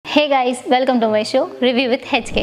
Hey guys, welcome to my show Review with HK.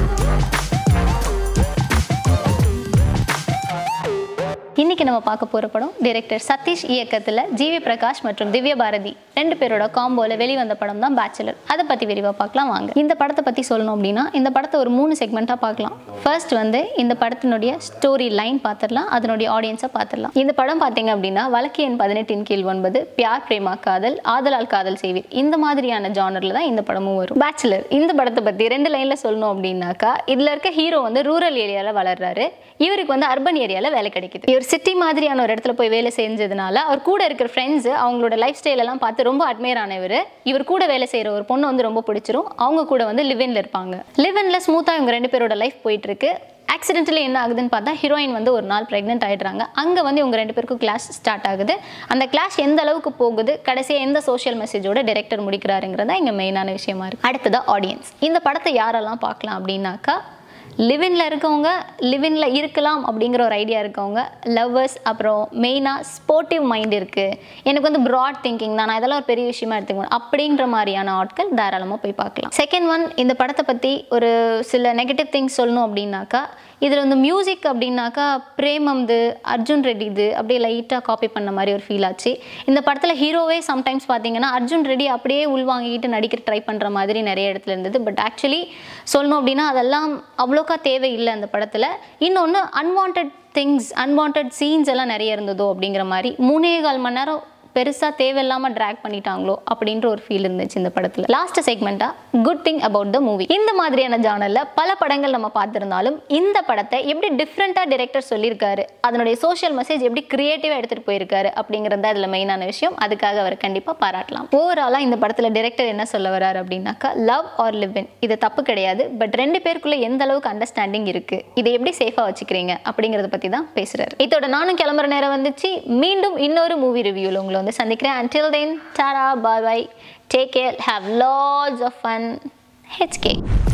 இன்னைக்கு நம்ம பார்க்க போற படம் டைரக்டர் சதீஷ் இயக்கத்துல ஜிவி பிரகாஷ் மற்றும் திவ்ய பாரதி ரெண்டு பேரோட காம்போல வெளிவந்த படம் தான் பேச்சுலர் அதை பத்தி விரிவா பார்க்கலாம் வாங்க இந்த படத்தை பத்தி சொல்லணும் அப்படின்னா இந்த படத்தை ஒரு மூணு செக்மெண்ட்டா பார்க்கலாம் ஃபர்ஸ்ட் வந்து இந்த படத்தினுடைய ஸ்டோரி லைன் பார்த்துடலாம் அதனுடைய ஆடியன்ஸை பார்த்துடலாம் இந்த படம் பார்த்தீங்க அப்படின்னா வழக்கு எண் பதினெட்டின் கீழ் ஒன்பது பியார் பிரேமா காதல் ஆதலால் காதல் செய்வீர் இந்த மாதிரியான ஜானர்ல தான் இந்த படமும் வரும் பேச்சுலர் இந்த படத்தை பத்தி ரெண்டு லைன்ல சொல்லணும் அப்படின்னாக்கா இதுல இருக்க ஹீரோ வந்து ரூரல் ஏரியால வளர்றாரு இவருக்கு வந்து அர்பன் ஏரியால வேலை கிடைக்குது இவர் சிட்டி மாதிரியான ஒரு இடத்துல போய் வேலை செஞ்சதுனால அவர் கூட இருக்கிற ஃப்ரெண்ட்ஸ் அவங்களோட லைஃப் ஸ்டைல் எல்லாம் பார்த்து ரொம்ப அட்மையர் ஆனவர் இவர் கூட வேலை செய்யற ஒரு பொண்ணு வந்து ரொம்ப பிடிச்சிரும் அவங்க கூட வந்து லிவின்ல இருப்பாங்க லிவின்ல ஸ்மூத்தா இவங்க ரெண்டு பேரோட லைஃப் போயிட்டு இருக்கு ஆக்சிடென்ட்லி என்ன ஆகுதுன்னு பார்த்தா ஹீரோயின் வந்து ஒரு நாள் ப்ரெக்னென்ட் ஆயிடுறாங்க அங்கே வந்து இவங்க ரெண்டு பேருக்கும் கிளாஸ் ஸ்டார்ட் ஆகுது அந்த கிளாஸ் எந்த அளவுக்கு போகுது கடைசியாக எந்த சோஷியல் மெசேஜோட டைரக்டர் முடிக்கிறாருங்கிறதா இங்கே மெயினான விஷயமா இருக்கு அடுத்ததா ஆடியன்ஸ் இந்த படத்தை யாரெல்லாம் பார்க்கலாம் அப்படின்னாக்கா லிவின்ல இருக்கவங்க லிவின்ல இருக்கலாம் அப்படிங்கிற ஒரு ஐடியா இருக்கவங்க லவ்வர்ஸ் அப்புறம் மெயினாக ஸ்போர்ட்டிவ் மைண்ட் இருக்குது எனக்கு வந்து ப்ராட் திங்கிங் தான் நான் இதெல்லாம் ஒரு பெரிய விஷயமா எடுத்துக்கணும் அப்படின்ற மாதிரியான ஆட்கள் தாராளமாக போய் பார்க்கலாம் செகண்ட் ஒன் இந்த படத்தை பற்றி ஒரு சில நெகட்டிவ் திங்ஸ் சொல்லணும் அப்படின்னாக்கா இதில் வந்து மியூசிக் அப்படின்னாக்கா பிரேமம்து அர்ஜுன் ரெட்டிது அப்படியே லைட்டாக காப்பி பண்ண மாதிரி ஒரு ஃபீல் ஆச்சு இந்த படத்தில் ஹீரோவே சம்டைம்ஸ் பார்த்தீங்கன்னா அர்ஜுன் ரெட்டி அப்படியே உள்வாங்கிக்கிட்டு நடிக்க ட்ரை பண்ணுற மாதிரி நிறைய இடத்துல இருந்தது பட் ஆக்சுவலி சொல்லணும் அப்படின்னா அதெல்லாம் அவ்வளோக்கா தேவையில்லை அந்த படத்தில் இன்னொன்று அன்வான்ட் திங்ஸ் அன்வான்ட் சீன்ஸ் எல்லாம் நிறைய இருந்ததோ அப்படிங்கிற மாதிரி மூணே கால் மணி நேரம் பெருசாக தேவையில்லாமல் ட்ராக் பண்ணிட்டாங்களோ அப்படின்ற ஒரு ஃபீல் இருந்துச்சு இந்த படத்தில் லாஸ்ட் செக்மெண்ட்டாக good thing about the movie இந்த மாதிரியான ஜானலில் பல படங்கள் நம்ம பார்த்துருந்தாலும் இந்த படத்தை எப்படி டிஃப்ரெண்ட்டாக டிரெக்டர் சொல்லியிருக்காரு அதனுடைய சோஷியல் மெசேஜ் எப்படி கிரியேட்டிவாக எடுத்துகிட்டு போயிருக்காரு அப்படிங்கிறது தான் அதில் மெயினான விஷயம் அதுக்காக அவர் கண்டிப்பாக பாராட்டலாம் ஓவராலாக இந்த படத்தில் டிரெக்டர் என்ன சொல்ல வராரு அப்படின்னாக்கா லவ் ஆர் லிவ் இன் இது தப்பு கிடையாது பட் ரெண்டு பேருக்குள்ள எந்த அளவுக்கு அண்டர்ஸ்டாண்டிங் இருக்குது இதை எப்படி சேஃபாக வச்சுக்கிறீங்க அப்படிங்கிறத பற்றி தான் பேசுகிறாரு இதோட நானும் கிளம்புற நேரம் வந்துச்சு மீண்டும் இன்னொரு மூவி ரிவ்யூவில் உங்களை வந்து சந்திக்கிறேன் until then tata bye bye take care have lots of fun H K